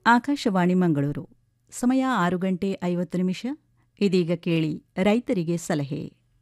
ಆಕಾಶವಾಣಿ ಮಂಗಳೂರು ಸಮಯ ಆರು ಗಂಟೆ ಐವತ್ತು ನಿಮಿಷ ಇದೀಗ ಕೇಳಿ ರೈತರಿಗೆ ಸಲಹೆ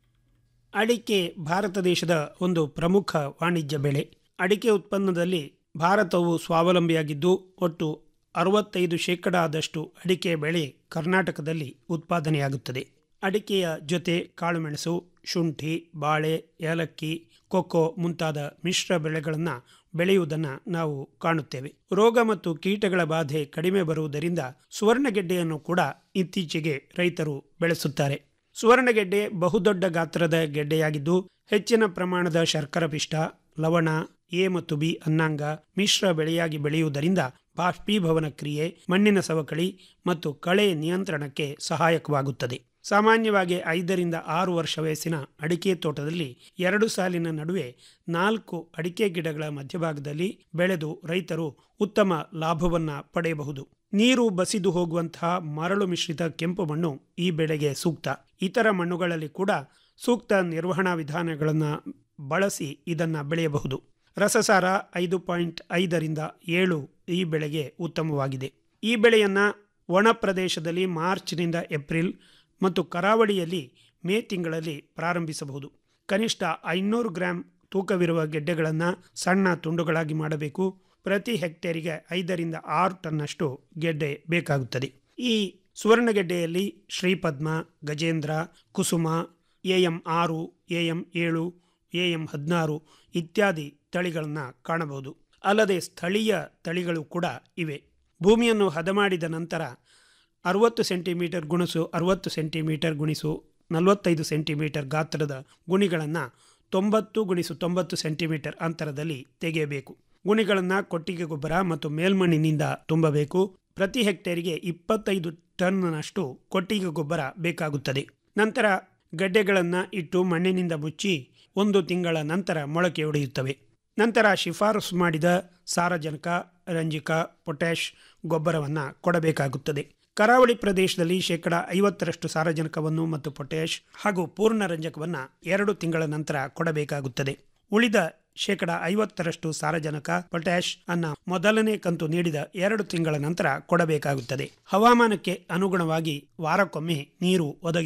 ಅಡಿಕೆ ಭಾರತ ದೇಶದ ಒಂದು ಪ್ರಮುಖ ವಾಣಿಜ್ಯ ಬೆಳೆ ಅಡಿಕೆ ಉತ್ಪನ್ನದಲ್ಲಿ ಭಾರತವು ಸ್ವಾವಲಂಬಿಯಾಗಿದ್ದು ಒಟ್ಟು ಅರವತ್ತೈದು ಶೇಕಡಾದಷ್ಟು ಅಡಿಕೆ ಬೆಳೆ ಕರ್ನಾಟಕದಲ್ಲಿ ಉತ್ಪಾದನೆಯಾಗುತ್ತದೆ ಅಡಿಕೆಯ ಜೊತೆ ಕಾಳುಮೆಣಸು ಶುಂಠಿ ಬಾಳೆ ಏಲಕ್ಕಿ ಕೊಕ್ಕೋ ಮುಂತಾದ ಮಿಶ್ರ ಬೆಳೆಗಳನ್ನು ಬೆಳೆಯುವುದನ್ನು ನಾವು ಕಾಣುತ್ತೇವೆ ರೋಗ ಮತ್ತು ಕೀಟಗಳ ಬಾಧೆ ಕಡಿಮೆ ಬರುವುದರಿಂದ ಸುವರ್ಣಗೆಡ್ಡೆಯನ್ನು ಕೂಡ ಇತ್ತೀಚೆಗೆ ರೈತರು ಬೆಳೆಸುತ್ತಾರೆ ಸುವರ್ಣಗೆಡ್ಡೆ ಬಹುದೊಡ್ಡ ಗಾತ್ರದ ಗೆಡ್ಡೆಯಾಗಿದ್ದು ಹೆಚ್ಚಿನ ಪ್ರಮಾಣದ ಶರ್ಕರ ಪಿಷ್ಟ ಲವಣ ಎ ಮತ್ತು ಬಿ ಅನ್ನಾಂಗ ಮಿಶ್ರ ಬೆಳೆಯಾಗಿ ಬೆಳೆಯುವುದರಿಂದ ಬಾಷ್ಪೀಭವನ ಕ್ರಿಯೆ ಮಣ್ಣಿನ ಸವಕಳಿ ಮತ್ತು ಕಳೆ ನಿಯಂತ್ರಣಕ್ಕೆ ಸಹಾಯಕವಾಗುತ್ತದೆ ಸಾಮಾನ್ಯವಾಗಿ ಐದರಿಂದ ಆರು ವರ್ಷ ವಯಸ್ಸಿನ ಅಡಿಕೆ ತೋಟದಲ್ಲಿ ಎರಡು ಸಾಲಿನ ನಡುವೆ ನಾಲ್ಕು ಅಡಿಕೆ ಗಿಡಗಳ ಮಧ್ಯಭಾಗದಲ್ಲಿ ಬೆಳೆದು ರೈತರು ಉತ್ತಮ ಲಾಭವನ್ನು ಪಡೆಯಬಹುದು ನೀರು ಬಸಿದು ಹೋಗುವಂತಹ ಮರಳು ಮಿಶ್ರಿತ ಕೆಂಪು ಮಣ್ಣು ಈ ಬೆಳೆಗೆ ಸೂಕ್ತ ಇತರ ಮಣ್ಣುಗಳಲ್ಲಿ ಕೂಡ ಸೂಕ್ತ ನಿರ್ವಹಣಾ ವಿಧಾನಗಳನ್ನು ಬಳಸಿ ಇದನ್ನು ಬೆಳೆಯಬಹುದು ರಸಸಾರ ಐದು ಪಾಯಿಂಟ್ ಐದರಿಂದ ಏಳು ಈ ಬೆಳೆಗೆ ಉತ್ತಮವಾಗಿದೆ ಈ ಬೆಳೆಯನ್ನು ಒಣ ಪ್ರದೇಶದಲ್ಲಿ ಮಾರ್ಚ್ನಿಂದ ಏಪ್ರಿಲ್ ಮತ್ತು ಕರಾವಳಿಯಲ್ಲಿ ಮೇ ತಿಂಗಳಲ್ಲಿ ಪ್ರಾರಂಭಿಸಬಹುದು ಕನಿಷ್ಠ ಐನೂರು ಗ್ರಾಂ ತೂಕವಿರುವ ಗೆಡ್ಡೆಗಳನ್ನು ಸಣ್ಣ ತುಂಡುಗಳಾಗಿ ಮಾಡಬೇಕು ಪ್ರತಿ ಹೆಕ್ಟೇರಿಗೆ ಐದರಿಂದ ಆರು ಟನ್ನಷ್ಟು ಗೆಡ್ಡೆ ಬೇಕಾಗುತ್ತದೆ ಈ ಸುವರ್ಣಗೆಡ್ಡೆಯಲ್ಲಿ ಶ್ರೀಪದ್ಮ ಗಜೇಂದ್ರ ಕುಸುಮ ಎ ಎಂ ಆರು ಎ ಎಂ ಏಳು ಎ ಎಂ ಹದಿನಾರು ಇತ್ಯಾದಿ ತಳಿಗಳನ್ನು ಕಾಣಬಹುದು ಅಲ್ಲದೆ ಸ್ಥಳೀಯ ತಳಿಗಳು ಕೂಡ ಇವೆ ಭೂಮಿಯನ್ನು ಹದ ಮಾಡಿದ ನಂತರ ಅರವತ್ತು ಸೆಂಟಿಮೀಟರ್ ಗುಣಿಸು ಅರವತ್ತು ಸೆಂಟಿಮೀಟರ್ ಗುಣಿಸು ನಲವತ್ತೈದು ಸೆಂಟಿಮೀಟರ್ ಗಾತ್ರದ ಗುಣಿಗಳನ್ನು ತೊಂಬತ್ತು ಗುಣಿಸು ತೊಂಬತ್ತು ಸೆಂಟಿಮೀಟರ್ ಅಂತರದಲ್ಲಿ ತೆಗೆಯಬೇಕು ಗುಣಿಗಳನ್ನು ಕೊಟ್ಟಿಗೆ ಗೊಬ್ಬರ ಮತ್ತು ಮೇಲ್ಮಣ್ಣಿನಿಂದ ತುಂಬಬೇಕು ಪ್ರತಿ ಹೆಕ್ಟೇರಿಗೆ ಇಪ್ಪತ್ತೈದು ಟನ್ನಷ್ಟು ಕೊಟ್ಟಿಗೆ ಗೊಬ್ಬರ ಬೇಕಾಗುತ್ತದೆ ನಂತರ ಗಡ್ಡೆಗಳನ್ನು ಇಟ್ಟು ಮಣ್ಣಿನಿಂದ ಮುಚ್ಚಿ ಒಂದು ತಿಂಗಳ ನಂತರ ಮೊಳಕೆ ಹೊಡೆಯುತ್ತವೆ ನಂತರ ಶಿಫಾರಸು ಮಾಡಿದ ಸಾರಜನಕ ರಂಜಿಕ ಪೊಟ್ಯಾಷ್ ಗೊಬ್ಬರವನ್ನು ಕೊಡಬೇಕಾಗುತ್ತದೆ ಕರಾವಳಿ ಪ್ರದೇಶದಲ್ಲಿ ಶೇಕಡ ಐವತ್ತರಷ್ಟು ಸಾರಜನಕವನ್ನು ಮತ್ತು ಪೊಟ್ಯಾಷ್ ಹಾಗೂ ಪೂರ್ಣ ರಂಜಕವನ್ನು ಎರಡು ತಿಂಗಳ ನಂತರ ಕೊಡಬೇಕಾಗುತ್ತದೆ ಉಳಿದ ಶೇಕಡ ಐವತ್ತರಷ್ಟು ಸಾರಜನಕ ಪೊಟ್ಯಾಷ್ ಅನ್ನ ಮೊದಲನೇ ಕಂತು ನೀಡಿದ ಎರಡು ತಿಂಗಳ ನಂತರ ಕೊಡಬೇಕಾಗುತ್ತದೆ ಹವಾಮಾನಕ್ಕೆ ಅನುಗುಣವಾಗಿ ವಾರಕ್ಕೊಮ್ಮೆ ನೀರು ಒದಗಿ